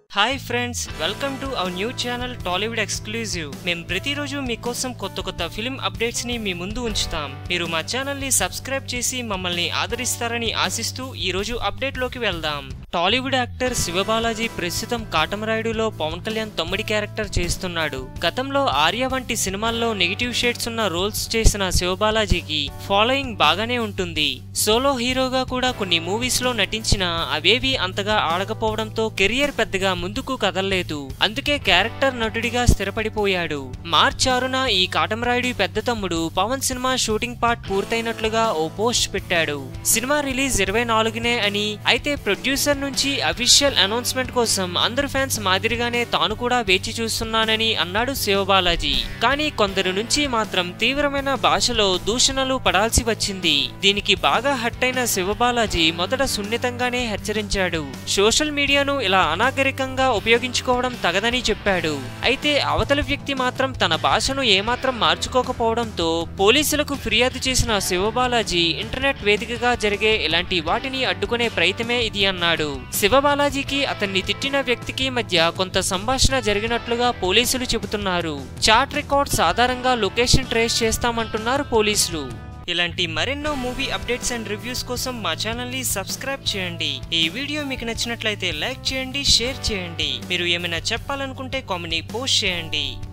hi friends welcome to our new channel Tollywood exclusive మేము ప్రతిరోజు మీకోసం కొత్త కొత్త ఫిలిం అప్డేట్స్ ని మీ ముందు ఉంచుతాం మీరు మా ఛానల్ ని సబ్స్క్రైబ్ చేసి మమ్మల్ని ఆదరిస్తారని ఆశిస్తూ ఈ రోజు అప్డేట్ లోకి వెళ్దాం టాలీవుడ్ యాక్టర్ శివబాలాజీ ప్రస్తుతం కాటమరాయుడులో పవన్ కళ్యాణ్ తమ్ముడి క్యారెక్టర్ చేస్తున్నాడు గతంలో ఆర్య వంటి సినిమాల్లో నెగిటివ్ షేడ్స్ ఉన్న రోల్స్ చేసిన శివబాలాజీకి ఫాలోయింగ్ బాగానే ఉంటుంది సోలో హీరోగా కూడా కొన్ని మూవీస్ లో నటించినా అవేవి అంతగా ఆడకపోవడంతో కెరియర్ పెద్దగా ముందుకు కదలలేదు అందుకే క్యారెక్టర్ నటుడిగా స్థిరపడిపోయాడు మార్చ్ ఆరున ఈ కాటమరాయుడి పెద్ద తమ్ముడు పవన్ సినిమా షూటింగ్ పార్ట్ పూర్తయినట్లుగా ఓ పోస్ట్ పెట్టాడు సినిమా రిలీజ్ ఇరవై నాలుగునే అని అయితే ప్రొడ్యూసర్ నుంచి అఫీషియల్ అనౌన్స్మెంట్ కోసం అందరు ఫ్యాన్స్ మాదిరిగానే తాను కూడా వేచి చూస్తున్నానని అన్నాడు శివబాలాజీ కానీ కొందరు నుంచి మాత్రం తీవ్రమైన భాషలో దూషణలు పడాల్సి వచ్చింది దీనికి బాగా హట్ అయిన శివబాలాజీ మొదట సున్నితంగానే హెచ్చరించాడు సోషల్ మీడియాను ఇలా అనాగరికంగా ఉపయోగించుకోవడం తగదని చెప్పాడు అయితే అవతలి వ్యక్తి మాత్రం తన భాషను ఏమాత్రం మార్చుకోకపోవడంతో పోలీసులకు ఫిర్యాదు చేసిన శివబాలాజీ ఇంటర్నెట్ వేదికగా జరిగే ఇలాంటి వాటిని అడ్డుకునే ప్రయత్నమే ఇది అన్నాడు శివబాలాజీకి అతన్ని తిట్టిన వ్యక్తికి మధ్య కొంత సంభాషణ జరిగినట్లుగా పోలీసులు చెబుతున్నారు చాట్ రికార్డ్స్ ఆధారంగా లొకేషన్ ట్రేస్ చేస్తామంటున్నారు పోలీసులు ఇలాంటి మరెన్నో మూవీ అప్డేట్స్ అండ్ రివ్యూస్ కోసం మా ఛానల్ ని సబ్స్క్రైబ్ చేయండి ఈ వీడియో మీకు నచ్చినట్లయితే లైక్ చేయండి షేర్ చేయండి మీరు ఏమైనా చెప్పాలనుకుంటే కామెంట్ పోస్ట్ చేయండి